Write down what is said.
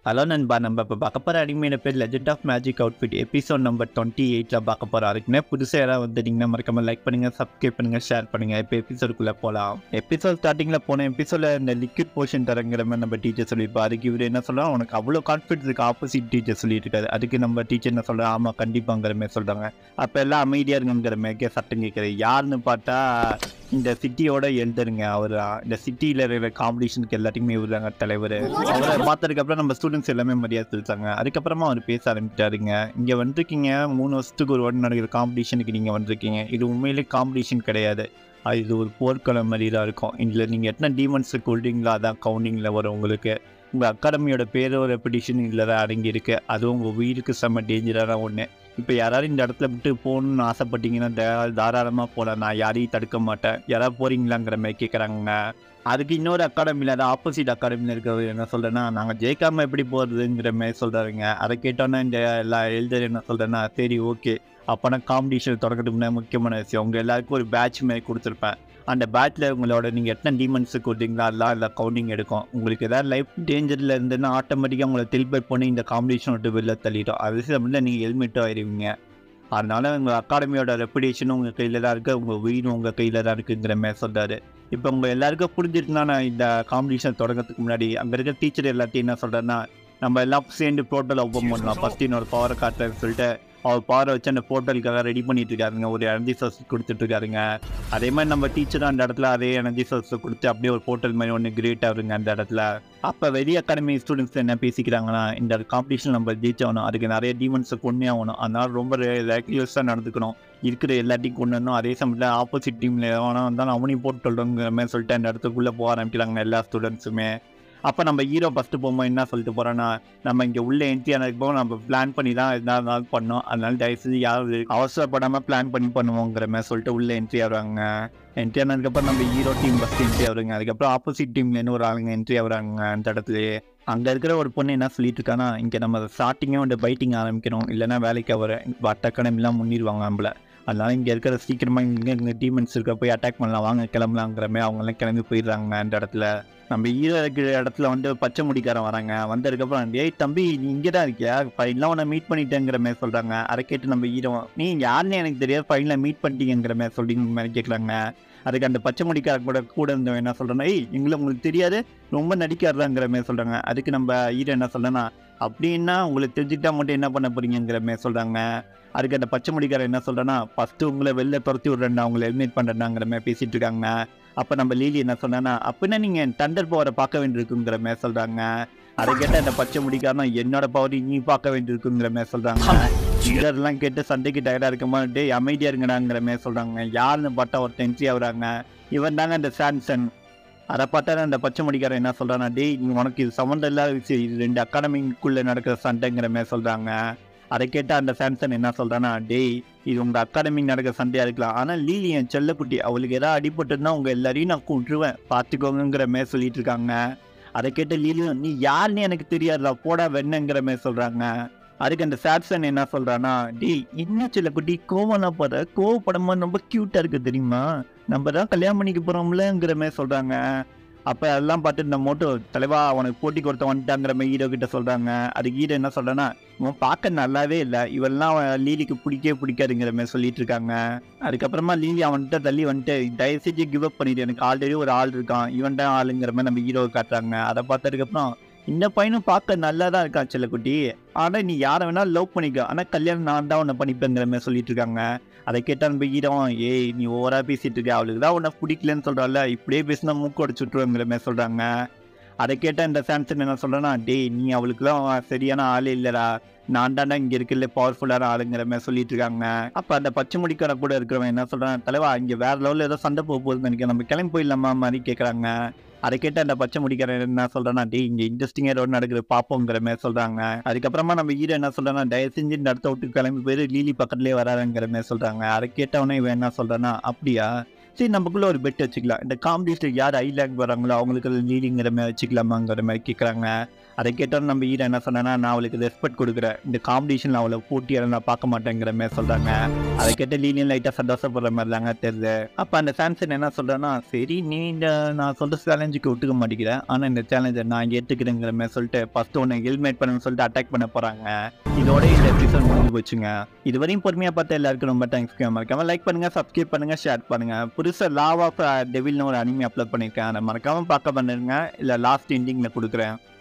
hello நண்பா நம்ம இப்போ பார்க்க போகிற அனிமையின பேர் legend of magic outfit episode number twenty எயிட்டில் பார்க்க போகிறோம் அதுக்குன்னே புதுசாக யாராவது வந்துட்டீங்கன்னா மறக்காம லைக் பண்ணுங்கள் சப்ஸ்கிரைப் பண்ணுங்கள் ஷேர் பண்ணுங்கள் இப்போ எபிசோடுக்குள்ளே போகலாம் எபிசோட் ஸ்டார்டிங்கில் போன எபிசோடில் இந்த லிக்விட் போர்ஷன் தரங்கிற மாதிரி நம்ம டீச்சர் சொல்லியிருப்போம் அதுக்கு இவர் என்ன சொல்கிறோம் உனக்கு அவ்வளோ கான்ஃபிடன்ஸ் இருக்கு ஆப்போசிட் டீச்சர் சொல்லிட்டு இருக்காரு அதுக்கு நம்ம டீச்சர் என்ன சொல்கிறோம் ஆமாம் கண்டிப்பாங்கிற மாதிரி சொல்கிறாங்க அப்போ எல்லாம் அமைதியாக இருக்குங்கிற மாதிரி சட்டம் கேட்குறது யாருன்னு பார்த்தா இந்த சிட்டியோட எழுதுருங்க அவர் இந்த சிட்டியில் இருக்கிற காம்படிஷனுக்கு எல்லாத்துக்குமே இவர் தாங்க தலைவர் அவரை பார்த்ததுக்கப்புறம் நம்ம ஸ்டூடெண்ட்ஸ் எல்லாமே மரியாதை செலுத்தாங்க அதுக்கப்புறமா அவர் பேச ஆரம்பிச்சிட்டாருங்க இங்கே வந்திருக்கீங்க மூணு வருஷத்துக்கு ஒரு வாட்டி நடக்கிற காம்படிஷனுக்கு நீங்கள் வந்திருக்கீங்க இது உண்மையிலே காம்படிஷன் கிடையாது அது இது ஒரு போர்க்களம் மாதிரி தான் இருக்கும் இதில் நீங்கள் எத்தனை டீமன்ஸ் கொள்றீங்களோ அதான் கவுண்டிங்கில் வரும் உங்களுக்கு உங்கள் அகாடமியோட பேரோ ரெப்படிஷன் இதில் தான் அடங்கியிருக்கு அதுவும் உங்கள் உயிருக்கு செம்ம டேஞ்சரான ஒன்று இப்போ யாராவது இந்த இடத்துல விட்டு போகணுன்னு ஆசைப்பட்டீங்கன்னா தா- தாராளமாக போகலாம் நான் யாரையும் தடுக்க மாட்டேன் யாராவது போகிறீங்களாங்கிற மாதிரி கேட்குறாங்க அதுக்கு இன்னொரு அகாடமியில் அது ஆப்போசிட் அகாடமியில் இருக்கிறவர் என்ன சொல்கிறேன்னா நாங்கள் ஜெயிக்காமல் எப்படி போகிறதுங்கிற மாதிரி சொல்கிறாருங்க அதை கேட்டோன்னே இந்த எல்லா எழுதர் என்ன சொல்கிறேன்னா சரி ஓகே அப்போனா காம்படிஷன் தொடக்கிறதுக்கு முன்னாடி முக்கியமான விஷயம் உங்கள் எல்லாருக்கும் ஒரு பேட்ச் மாதிரி கொடுத்துருப்பேன் அந்த பேட்சில் உங்களோட நீங்கள் எத்தனை டீமன்ஸு கொடுத்தீங்களோ அதெல்லாம் இல்லை கவுண்டிங் எடுக்கும் உங்களுக்கு ஏதாவது லைஃப் டேஞ்சரில் இருந்ததுன்னா ஆட்டோமேட்டிக்காக உங்களை திருப்பி பண்ணி இந்த காம்படிஷன் விட்டு வெளில தள்ளிடும் அது சமயத்தில் நீங்கள் ஹெல்மெட்டும் ஆயிடுவீங்க அதனால உங்கள் அகாடமியோட ரெப்புடேஷனும் உங்கள் கையில் தான் இருக்குது உங்கள் உயிரும் உங்கள் கையில் தான் இருக்குங்கிற மாதிரி சொல்கிறாரு இப்போ உங்கள் எல்லாருக்கும் புரிஞ்சிருந்தா நான் இந்த காம்படிஷன் தொடங்கிறதுக்கு முன்னாடி அங்கே இருக்க டீச்சர் எல்லாத்தையும் என்ன சொல்கிறேன்னா நம்ம எல்லாம் சேர்ந்து போர்ட்டல் ஓப்பன் பண்ணலாம் ஃபஸ்ட் என்னோட பவரை காட்டுறேன்னு சொல்லிட்டு அவர் பவரை வச்சு அந்த போர்ட்டலுக்காக ரெடி பண்ணிட்டு இருக்காருங்க ஒரு எனர்ஜி சோர்ஸ் கொடுத்துட்டு இருக்காருங்க அதே மாதிரி நம்ம டீச்சரும் அந்த இடத்துல அதே எனர்ஜி சோர்ஸ் கொடுத்து அப்படியே ஒரு போர்ட்டல் மாதிரி ஒன்று கிரியேட் ஆகுதுங்க அந்த இடத்துல அப்போ வெளி அகாடமி ஸ்டூடெண்ட்ஸ் என்ன பேசிக்கிறாங்கன்னா இந்த காம்படிஷன் நம்ம ஜெயிச்சாகணும் அதுக்கு நிறைய டீமன்ஸை கொண்டே ஆகணும் அதனால ரொம்ப ரெக்யூஸாக நடந்துக்கணும் இருக்கிற எல்லாத்தையும் கொண்டு வரணும் அதே சமயத்தில் ஆப்போசிட் டீமில் எவனா வந்தாலும் அவனையும் போட்டு சொல்கிறோங்கிற மாதிரி சொல்லிட்டு அந்த இடத்துக்குள்ளே போக ஆரம்பிக்கிறாங்க எல்லா ஸ்டூடெண்ட்ஸுமே அப்போ நம்ம ஹீரோ ஃபஸ்ட்டு போகும்போது என்ன சொல்லிட்டு போகிறோன்னா நம்ம இங்கே உள்ள என்ட்ரி ஆனதுக்கு நம்ம பிளான் பண்ணி தான் எதா இருந்தாலும் பண்ணோம் அதனால தயவுசெய்து யாரும் அவசரப்படாமல் பிளான் பண்ணி பண்ணுவோங்கிற மாதிரி சொல்லிட்டு உள்ள என்ட்ரி ஆகுறாங்க என்ட்ரி ஆனதுக்கப்புறம் நம்ம ஹீரோ டீம் ஃபஸ்ட் என்ட்ரி ஆகுறாங்க அதுக்கப்புறம் ஆப்போசிட் டீம்லேருந்து ஒரு ஆளுங்க என்ட்ரி ஆகுறாங்க அந்த இடத்துலயே அங்கே இருக்கிற ஒரு பொண்ணு என்ன சொல்லிட்டு இருக்கான்னா இங்கே நம்ம ஸ்டார்டிங்கே வந்து பைட்டிங் ஆரம்பிக்கணும் இல்லைன்னா வேலைக்கு வர வட்ட அகாடமிலாம் முன்னிடுவாங்க நம்மள அதனால இங்கே இருக்கிற சீக்கிரமாக இங்கே இங்கே டீமன்ஸ் இருக்க போய் அட்டாக் பண்ணலாம் வாங்க கிளம்பலாங்கிற மாதிரி அவங்கெல்லாம் கிளம்பி போயிடுறாங்க அந்த இடத்துல நம்ம ஹீரோ இருக்கிற இடத்துல வந்து பச்சை முடிக்காரன் வராங்க வந்ததுக்கப்புறம் டேய் தம்பி நீ இங்கே தான் இருக்கியா ஃபைனலாக உன்னை மீட் பண்ணிட்டேங்கிற மாதிரி சொல்கிறாங்க அதை கேட்டு நம்ம ஹீரோ நீ யாருன்னு எனக்கு தெரியாது ஃபைனலாக மீட் பண்ணிட்டீங்கிற மாதிரி சொல்லிங்கிற மாதிரி கேட்குறாங்க அதுக்கு அந்த பச்சை முடிக்காரன் கூட கூட இருந்தவன் என்ன சொல்கிறேன்னா ஏய் எங்களை உங்களுக்கு தெரியாது ரொம்ப நடிக்காதாங்கிற மாதிரி சொல்கிறாங்க அதுக்கு நம்ம ஹீரோ என்ன சொல்கிறேன்னா அப்படின்னா உங்களுக்கு தெரிஞ்சுக்கிட்டா மட்டும் என்ன பண்ண போறீங்கிற மாதிரி சொல்கிறாங்க அதுக்கு அந்த பச்சை முடிக்காரன் என்ன சொல்கிறேன்னா ஃபஸ்ட்டு உங்களை வெளில துரத்தி விட்றேன்டா உங்களை எலிமினேட் பண்ணுறேன்டாங்கிற மாதிரி பேசிகிட்டு இருக்காங்க அப்போ நம்ம லீலி என்ன சொன்னா அப்படின்னா நீங்கள் தண்டர் பவரை பார்க்க வேண்டியிருக்குங்கிற மாதிரி சொல்கிறாங்க அதை கேட்ட அந்த பச்சை முடிக்காரன் என்னோட பவர் நீ பார்க்க வேண்டியிருக்குங்கிற மாதிரி சொல்கிறாங்க இதெல்லாம் கேட்டு சண்டைக்கு டயர்டாக இருக்குமா டேய் அமைதியாக இருங்கடாங்கிற மாதிரி சொல்கிறாங்க யாருன்னு பார்த்தா ஒரு டென்சி ஆகுறாங்க இவன் தாங்க அந்த சாம்சன் அதை பார்த்தா அந்த பச்சை முடிக்காரன் என்ன சொல்கிறான்னா டேய் நீ உனக்கு இது சம்மந்தம் இல்லாத விஷயம் இது ரெண்டு அகாடமிக்குள்ளே நடக்கிற சண்டைங்கிற மாதிரி சொல்கிறாங்க அதை கேட்ட அந்த சாம்சன் என்ன சொல்கிறான்னா டேய் இது உங்கள் அகாடமி நடக்கிற சண்டையாக இருக்கலாம் ஆனால் லீலி என் செல்லக்குட்டி அவளுக்கு ஏதாவது அடிபட்டுன்னா உங்கள் எல்லாரையும் நான் கொண்டுருவேன் பார்த்துக்கோங்கிற மாதிரி சொல்லிட்டு இருக்காங்க அதை கேட்ட லீலியும் நீ யாருன்னு எனக்கு தெரியாதுடா போடா வெண்ணங்கிற மாதிரி சொல்கிறாங்க அதுக்கு அந்த சாம்சன் என்ன சொல்கிறான்னா டேய் என்ன செல்லக்குட்டி கோவம்லாம் போகிற கோவப்படமா ரொம்ப க்யூட்டாக இருக்குது தெரியுமா நம்ம தான் கல்யாணம் பண்ணிக்க போகிறோம்லங்கிற மாதிரி சொல்கிறாங்க அப்போ எல்லாம் பார்த்துட்டு இந்த மோட்டோ தலைவா அவனுக்கு போட்டி கொடுத்த வந்துட்டாங்கிற மாதிரி ஹீரோ கிட்ட சொல்கிறாங்க அதுக்கு ஹீரோ என்ன சொல்கிறேன்னா இவன் பார்க்க நல்லாவே இல்லை இவெல்லாம் அவன் லீலிக்கு பிடிக்கவே பிடிக்காதுங்கிற மாதிரி சொல்லிட்டு இருக்காங்க அதுக்கப்புறமா லீலி அவன்கிட்ட தள்ளி வந்துட்டு தயவு செஞ்சு கிவ் அப் பண்ணிடு எனக்கு ஆல்ரெடி ஒரு ஆள் இருக்கான் இவன் தான் ஆளுங்கிற மாதிரி நம்ம ஹீரோவை காட்டுறாங்க அதை பார்த்ததுக்கப்புறம் இந்த பையனும் பார்க்க நல்லா தான் இருக்கான் செல்லக்குட்டி ஆனால் நீ யாரை வேணாலும் லவ் பண்ணிக்க ஆனால் கல்யாணம் நான் தான் உன்னை பண்ணிப்பேங்கிற மாதிரி சொல்லிட்டு இருக்காங்க அதை கேட்டால் நம்ம ஹீரோ ஏய் நீ ஓவரா பேசிட்டு இருக்க அவளுக்கு தான் உன்னை பிடிக்கலன்னு சொல்கிறாள் இப்படியே பேசினா மூக்கு உடச்சு விட்டுருவேங்கிற மாதிரி சொல்கிறாங்க அதை கேட்டால் இந்த சாம்சங் என்ன சொல்கிறேன்னா டேய் நீ அவளுக்குலாம் சரியான ஆளே இல்லைடா நான் தாண்டா இங்கே இருக்கல பவர்ஃபுல்லான ஆளுங்கிற மாதிரி சொல்லிட்டு இருக்காங்க அப்போ அந்த பச்சை முடிக்கார கூட இருக்கிறவன் என்ன சொல்கிறான் தலைவா இங்கே வேற லெவலில் ஏதோ சண்டை போக போகுதுன்னு நினைக்கிறேன் நம்ம கிளம்பி போயிடலாமா மாதிரி கேட்குறாங்க அதை கேட்டு அந்த பச்சை முடிக்காரன் என்ன சொல்கிறேன்னா டேய் இங்கே இன்ட்ரெஸ்டிங்காக ரோடு நடக்குது பார்ப்போங்கிற மாதிரி சொல்கிறாங்க அதுக்கப்புறமா நம்ம ஹீரோ என்ன சொல்கிறேன்னா தயவு செஞ்சு இந்த இடத்த விட்டு கிளம்பி போயிரு லீலி பக்கத்துலேயே வராதுங்கிற மாதிரி சொல்கிறாங்க அதை கேட்டவனே இவன் என்ன சொல்கிறான்னா அப்படியா சரி நமக்குள்ள ஒரு பெட் வச்சுக்கலாம் இந்த காம்படிஷன் யார் ஐ லேக் வராங்களோ அவங்களுக்கு லீடிங்கிற மாதிரி வச்சுக்கலாமாங்கிற மாதிரி கேட்குறாங்க அதை கேட்டோம் நம்ம ஹீரோ என்ன சொன்னா நான் அவளுக்கு ரெஸ்பெக்ட் கொடுக்குறேன் இந்த காம்படிஷனில் அவளை போட்டியால நான் பார்க்க மாட்டேங்கிற மாதிரி சொல்கிறாங்க அதை கேட்ட லீனியன் லைட்டாக சந்தோஷப்படுற மாதிரி தாங்க தெரியுது அப்போ அந்த சாம்சன் என்ன சொல்கிறேன்னா சரி நீ இந்த நான் சொல்கிற சேலஞ்சுக்கு ஒத்துக்க மாட்டேங்கிறேன் ஆனால் இந்த சேலஞ்சை நான் ஏற்றுக்கிறேங்கிற மாதிரி சொல்லிட்டு ஃபஸ்ட்டு ஒன்று ஹெல்மெட் பண்ணுன்னு சொல்லிட்டு அட்டாக் பண்ண போகிறாங்க இதோட இந்த எபிசோட் முடிஞ்சு போச்சுங்க இது வரையும் பொறுமையாக பார்த்து எல்லாருக்கும் ரொம்ப தேங்க்ஸ் மறக்காம லைக் பண்ணுங்க சப்ஸ்கிரைப் பண்ணுங்க ஷேர் பண்ணுங்க புதுசாக லாவ் ஆஃப் டெவில்னு ஒரு அனிமே அப்லோட் பண்ணியிருக்கேன் அதை மறக்காம பார்க்க பண்ணுங்க இல்லை லாஸ்ட் எண்டிங்கில் கொடுக்குறேன்